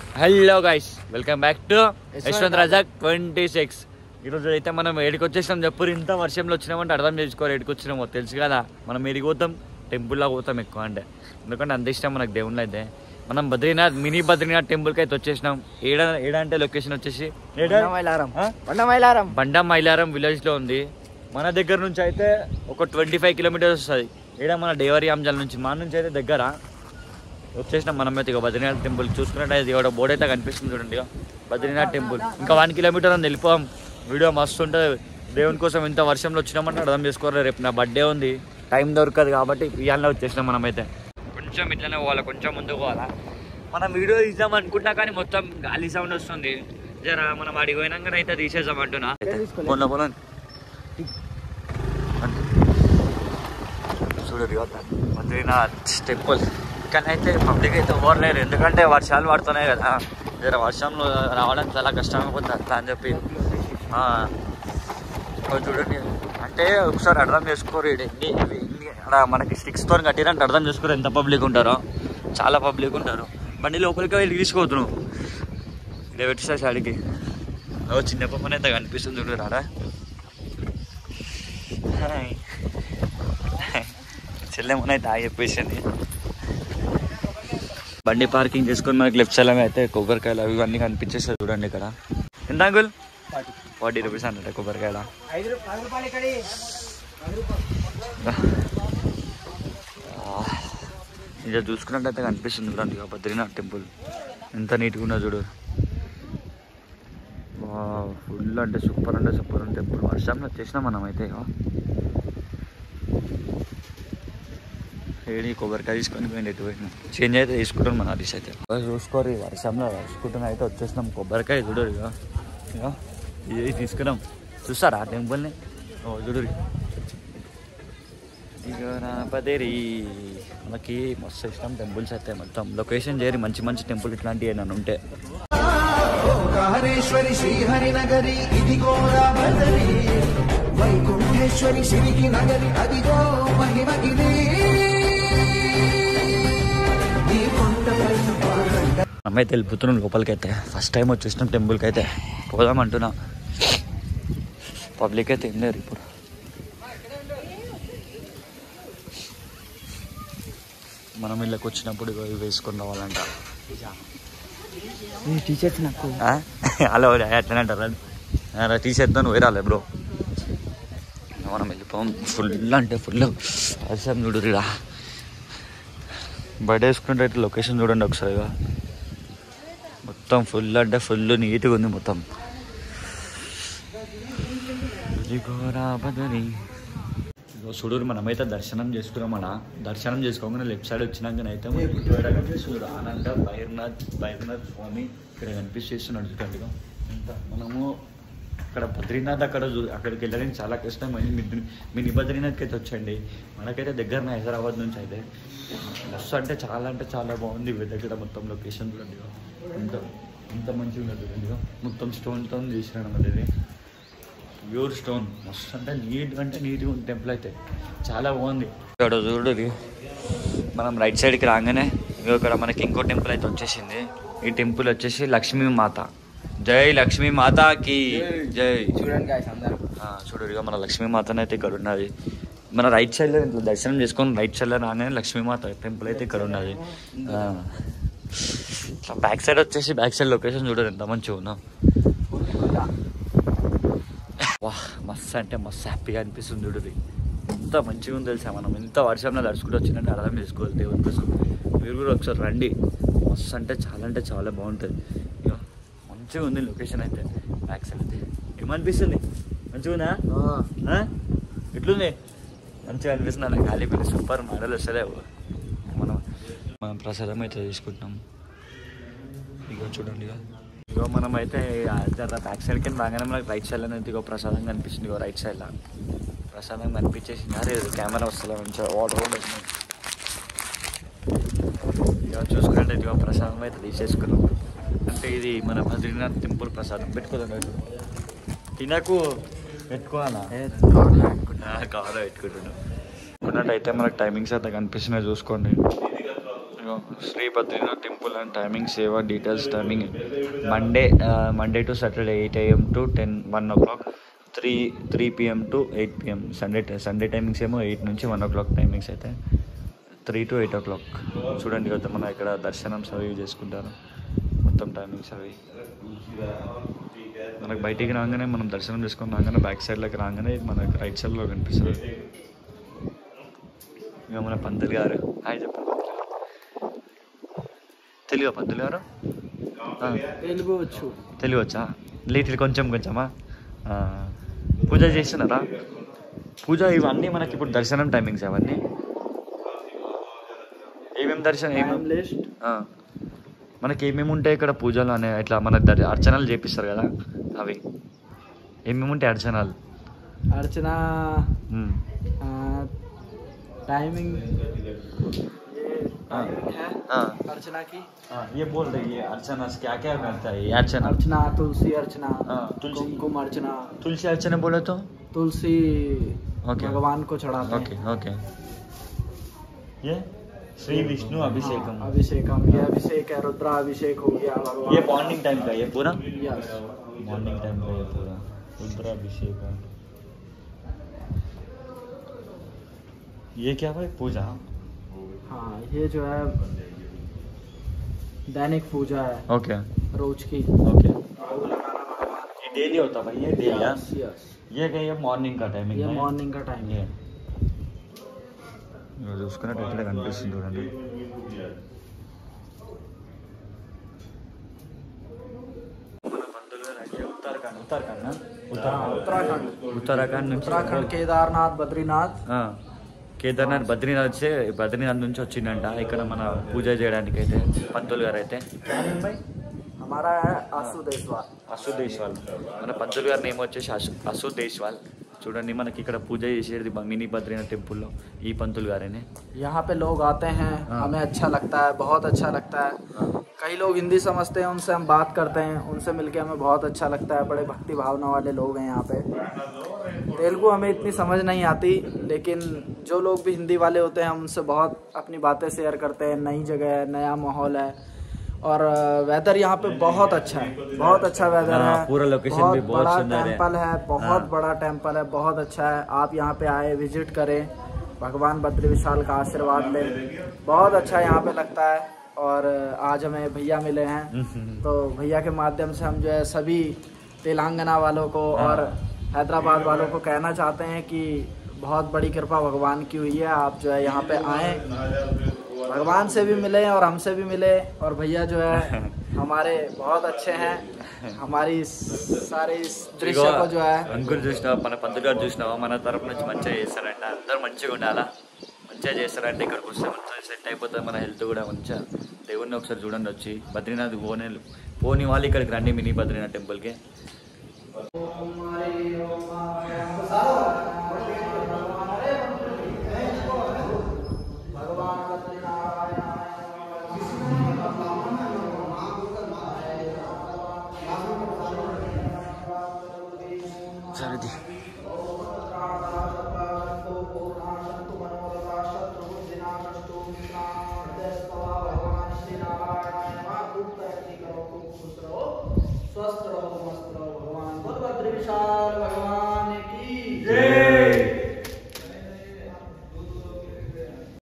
Hello guys welcome back to Yashwant Yashwant Razak twenty six ఈరోజు అయితే మనం ఏడికి వచ్చేసినాం చెప్పు ఇంత వర్షంలో వచ్చినామంటే అర్థం చేసుకోవాలి ఏడికి వచ్చినామో తెలుసు కదా మనం ఏడికి పోతాం టెంపుల్లో పోతాం ఎక్కువ అంటే ఎందుకంటే అంత ఇష్టం మనకు దేవుళ్ళు అయితే మనం బద్రీనాథ్ మినీ బద్రీనాథ్ టెంపుల్కి అయితే వచ్చేసినాం ఏడ ఏడ అంటే లొకేషన్ వచ్చేసి ఏడ? మైలారం ఆ? మైలారం బండా మైలారం విలేజ్లో ఉంది మన దగ్గర నుంచి అయితే ఒక ట్వంటీ ఫైవ్ కిలోమీటర్స్ వస్తుంది ఈడ మన డేవరి అంజల్ నుంచి మన నుంచి అయితే దగ్గర వచ్చేసినాం మనం అయితే ఇక బద్రీనాథ్ టెంపుల్ చూసుకున్నట్టయితే ఇక్కడ బోర్డు అయితే కనిపిస్తుంది చూడండి ఇక బద్రీనాథ్ టెంపుల్ ఇంకా వన్ కిలోమీటర్ అని వెళ్ళిపోయాం వీడియో మస్తు ఉంటుంది దేవుని కోసం ఇంత వర్షంలో వచ్చినామంటే అర్థం చేసుకోవాలి రేపు నా బర్త్డే ఉంది టైం దొరకదు కాబట్టి ఇవాళ వచ్చేసినాం మనమైతే కొంచెం ఇట్లనే పోవాలి కొంచెం ముందుకు పోవాలా మనం వీడియో తీద్దాం అనుకుంటా కానీ మొత్తం గాలి సౌండ్ వస్తుంది జర మనం అడిగి పోయినాక అయితే తీసేద్దాం అంటున్నా పోనా పోనా చూడరు బద్రీనాథ్ టెంపుల్ కానీ అయితే పబ్లిక్ అయితే ఓవర్లేరు ఎందుకంటే వర్షాలు పడుతున్నాయి కదా జర వర్షంలో రావడం చాలా కష్టం అయిపోతుంది అట్లా అని చెప్పి ఆ, ఇదిగో చూడండి అంటే ఒకసారి అర్థం చేసుకోరు ఈడ ఎన్ని ఇవి ఎన్ని అక్కడ మనకి స్టిక్స్తో కట్టిరంటే అర్థం చేసుకోరు ఎంత పబ్లిక్ ఉంటారో చాలా పబ్లిక్ ఉంటారు బండి లోపలికి వెళ్ళి తీసుకోవద్దు ఇక్కడ పెట్టేసా సైడ్కి ఓ చిన్న పప్పని అయితే కనిపిస్తుంది చూడు రాడా హాయ్ చెల్లెమ్మనైతే ఆగి చెప్పేసింది బండి పార్కింగ్ చేసుకొని మనకి లెఫ్ట్ సైడ్ అయితే కొబ్బరికాయలు అవి ఇవన్నీ కనిపించేస్తాయి చూడండి ఇక్కడ ఎంత అంకుల్ ఫార్టీ రూపీస్ అన్నట్టు కొబ్బరికాయల ఐదు రూపాయలు ఇక్కడి ఇక చూసుకున్నట్టయితే కనిపిస్తుంది చూడండి ఇక బద్రీనాథ్ టెంపుల్ ఎంత నీట్గా ఉన్నదో చూడు ఫుల్ అంటే సూపర్ అంటే సూపర్ ఉంది టెంపుల్ వర్షంలో వచ్చేసినాం మనం అయితే ఇక ఏడి కొబ్బరికాయ తీసుకొని పోయింది ఎటు పోయినా చేంజ్ అయితే తీసుకుంటాం మన హరీష్ అయితే ఇక చూసుకోరు ఈ వర్షంలో వేసుకుంటున్నా అయితే వచ్చేసినాం కొబ్బరికాయ చూడరు ఇక ఇక ఇది తీసుకున్నాం చూస్తారా ఆ టెంపుల్ని ఓ చూడు పదేరి మనకి మస్తు ఇష్టం టెంపుల్స్ అయితే మొత్తం లొకేషన్ చేరి మంచి మంచి టెంపుల్ ఇట్లాంటివి ఏమైనా ఉంటే ఓంకారేశ్వరి శ్రీహరినగరి ఇదిగో రాబదరి వైకుంఠేశ్వరి సిరికి నగరి అదిగో మహిమగిరి ఈ కొండపై పాడండ అమ్మాయితే వెళ్ళిపోతున్నాం లోపలికి అయితే ఫస్ట్ టైం వచ్చేసినాం టెంపుల్కి అయితే పోదాం అంటున్నా పబ్లిక్ అయితే ఏం లేరు ఇప్పుడు మనం ఇళ్ళకి వచ్చినప్పుడు ఇగో ఇవి వేసుకొని రావాలంట ఈ టీషర్ట్స్ నాకు ఆ? హలో అట్లనే అంటారా తీసేద్దాం నువ్వు రాలే బ్రో మనం వెళ్ళిపోం ఫుల్ అంటే ఫుల్ వర్షం చూడు రీడా బయట వేసుకుంటే అయితే లొకేషన్ చూడండి ఒకసారి ఇక. మొత్తం ఫుల్ అంటే ఫుల్ నీట్గా ఉంది మొత్తం ఇదిగోరా బదరి. ఇదిగో చూడు మనమైతే దర్శనం చేసుకున్నాం అన్న దర్శనం చేసుకోగానే లెఫ్ట్ సైడ్ వచ్చినాకనైతే మనకి ఇటు వైపు చూడు ఆనంద భైరనాథ్ భైరనాథ్ స్వామి ఇక్కడ కనిపిస్తున్నాడు చూడండి ఇగో. ఇంత మనము అక్కడ బద్రీనాథ్ అక్కడ చూ- అక్కడికి వెళ్ళడానికి చాలా కష్టం అని మిని మినీ బద్రీనాథ్కి అయితే వచ్చండి మనకైతే దగ్గరనే హైదరాబాద్ నుంచి అయితే బస్సు అంటే చాలా అంటే చాలా బాగుంది వీళ్ళ దగ్గర మొత్తం లొకేషన్ చూడండి ఇగో. ఎంత ఎంత మంచిగా ఉన్నది చూడండి ఇగో. మొత్తం స్టోన్తో చేసినాడు అన్నమాట ఇది ప్యూర్ స్టోన్ మస్తు అంటే నీట్ అంటే నీట్గా ఉంది టెంపుల్ అయితే చాలా బాగుంది ఇక్కడ చూడు ఇది. మనం రైట్ సైడ్కి రాగానే ఇగో ఇక్కడ మనకి ఇంకో టెంపుల్ అయితే వచ్చేసింది ఈ టెంపుల్ వచ్చేసి లక్ష్మీ మాత జై లక్ష్మీ మాతాకి జై చూడండి గాయస్ అందరూ ఆ, చూడు ఇక మన లక్ష్మీ మాతనే అయితే ఇక్కడ ఉన్నది మన రైట్ సైడ్లో ఇట్లా దర్శనం చేసుకొని రైట్ సైడ్లో రాగానే లక్ష్మీమాత టెంపుల్ అయితే ఇక్కడ ఉన్నది ఆ. ఇట్లా బ్యాక్ సైడ్ వచ్చేసి బ్యాక్ సైడ్ లొకేషన్ చూడరు ఎంత మంచిగా ఉన్నా వా మస్తు అంటే మస్తు హ్యాపీగా అనిపిస్తుంది చూడది ఎంత మంచిగా ఉంది తెలుసా మనం ఎంత వర్షంలో తడుచుకుంటూ వచ్చిందంటే అర్థం చేసుకోవాలి దేవుని కోసం మీరు కూడా ఒకసారి రండి మస్తు అంటే చాలా అంటే చాలా బాగుంటుంది ఇక మంచిగా ఉంది లొకేషన్ అయితే బ్యాక్ సైడ్ అయితే ఏమనిపిస్తుంది మంచిగా ఉందా ఆ? ఎట్లుంది మంచిగా అనిపిస్తుంది నాకు ఖాళీ పిల్లి సూపర్ మోడల్ వస్తలేవు మనం మనం ప్రసాదం అయితే తీసుకుంటున్నాం ఇగో చూడండి ఇగో ఇగో మనం అయితే జర బ్యాక్ సైడ్ కింద రాగానే మనకి రైట్ సైడ్లో అయితే ఇగో ప్రసాదం కనిపిస్తుంది ఇగో రైట్ సైడ్లో ప్రసాదం కనిపించేసింది అరే ఇది కెమెరా వస్తలే మంచిగా వాటర్ కూడా వచ్చినాయి ఇక చూసుకుంటే ఇదిగో ప్రసాదం అయితే తీసేసుకున్నాం అంటే ఇది మన బద్రీనాథ్ టెంపుల్ ప్రసాదం పెట్టుకోదాం రైతు తినకు పెట్టుకోవాలా కావాలో పెట్టుకుంటున్నాం అనుకున్నట్టయితే మనకు టైమింగ్స్ అయితే కనిపిస్తున్నాయి చూసుకోండి ఇక ఇగో Shri Badrinath temple and timing సేవ details timing Monday Monday to Saturday eight AM to ten one o'clock three three PM to eight PM Sunday Sunday timings ఏమో ఎయిట్ నుంచి వన్ ఓ క్లాక్ టైమింగ్స్ అయితే three to eight o'clock చూడండి కదా మనం ఇక్కడ దర్శనం survive చేసుకుంటారు మొత్తం టైమింగ్స్ అవి మనకు బయటికి రాగానే మనం దర్శనం చేసుకొని రాగానే బ్యాక్ సైడ్లోకి రాగానే మనకి రైట్ సైడ్లో కనిపిస్తుంది ఇక మన పంతులు గారు హాయ్ చెప్పండి తెలుగు పంతులు గారు ఆ, తెలుగు వచ్చు తెలుగు వచ్చా లిటిల్ కొంచెం కొంచెమా ఆ, పూజ చేస్తున్నారా పూజ ఇవన్నీ మనకి ఇప్పుడు దర్శనం టైమింగ్స్ అవన్నీ ఏమేమి దర్శనం టైం ఏమేమి లిస్ట్ ఆ. మనకి ఏమేమి ఉంటాయి ఇక్కడ పూజలు అనే ఇట్లా మన దర్ అర్చనలు చేపిస్తారు కదా అవి ఏమేమి ఉంటాయి అర్చనలు अर्चना ఉమ్. आ, टाइमिंग ये हाँ। टाइमिंग है हाँ। अर्चना की हाँ, ये बोल रही है अर्चना से क्या क्या करता है ये अर्चना अर्चना तुलसी अर्चना हाँ, तुलसी। कुमकुम अर्चना तुलसी अर्चना बोले तो तुलसी ओके। भगवान को चढ़ाते ओके हैं ओके ये श्री विष्णु अभिषेकम हाँ, अभिषेकम ये अभिषेक है रुद्राभिषेक हो गया भगवान ये मॉर्निंग टाइम का ये पूरा यस मॉर्निंग टाइम का ये पूरा रुद्राभिषेकम ये क्या भाई पूजा हाँ ये जो है दैनिक पूजा है ओके रोज की ओके भोग लगाना भगवान ये डेली होता भाई ये डेली यस यस ये क्या ये మార్నింగ్ का टाइमिंग ये है? మార్నింగ్ का टाइम ये है ఇదిగో చూసుకున్నట్టు ఇట్లా కనిపిస్తుంది చూడండి మన బంధువులు అయితే ఉత్తరాఖండ్ ఉత్తరాఖండ్ నా? हाँ, उत्तराखंड ఉత్తరాఖండ్ నుంచి उत्तराखंड केदारनाथ बद्रीनाथ ఆ, కేదార్నాథ్ బద్రీనాథ్ వచ్చి బద్రీనాథ్ నుంచి వచ్చిందంట ఇక్కడ మన పూజ చేయడానికి అయితే పంతులు గారు అయితే हमारा है आसू देशवाल అసు దేశ్వాల్ మన పంతులు గారి నేమ్ వచ్చేసి అసు అసు దేశ్వాల్ చూడండి మనకి ఇక్కడ పూజ చేసేది బ- మినీ బద్రీనాథ్ టెంపుల్లో ఈ పంతులు గారేనే यहाँ पे लोग आते हैं हाँ। हमें अच्छा लगता है बहुत अच्छा लगता है कई लोग हिंदी समझते हैं उनसे हम बात करते हैं उनसे मिलके हमें बहुत अच्छा लगता है बड़े भक्ति भावना वाले लोग हैं यहाँ पे तेलुगु हमें इतनी समझ नहीं आती लेकिन जो लोग भी हिंदी वाले होते हैं हम उनसे बहुत अपनी बातें शेयर करते हैं नई जगह है नया माहौल है और वेदर यहाँ पे बहुत अच्छा है बहुत अच्छा वेदर हाँ, है पूरा location भी बहुत बड़ा सुंदर है। टेम्पल है बहुत हाँ। बड़ा टेम्पल है बहुत अच्छा है आप यहाँ पे आए विजिट करें भगवान बद्री विशाल का आशीर्वाद लें बहुत अच्छा यहाँ पे लगता है और आज हमें भैया मिले हैं तो भैया के माध्यम से हम जो है सभी तेलंगाना वालों को हाँ। और हैदराबाद वालों को कहना चाहते हैं कि बहुत बड़ी कृपा भगवान की हुई है आप जो है यहाँ पे आए भगवान से भी मिले और हमसे भी मिले और भैया जो है हमारे बहुत अच्छे हैं हमारी सारी इस दृश्य को जो है అంకుల్ చూసినావా మన పంతులు గారు చూసినావా మన తరపు నుంచి మంచిగా చేస్తారంట అందరూ మంచిగా ఉండాలా మంచిగా చేస్తారంటే ఇక్కడికి వస్తే మంచిగా సెట్ అయిపోతుంది మన హెల్త్ కూడా మంచిగా దేవుణ్ణి ఒకసారి చూడండి వచ్చి బద్రీనాథ్ పోనే పోని వాళ్ళు ఇక్కడికి రండి మినీ బద్రీనాథ్ టెంపుల్కి సరేది स्वस्थ रहो मस्त रहो भगवान बोल बद्री विशाल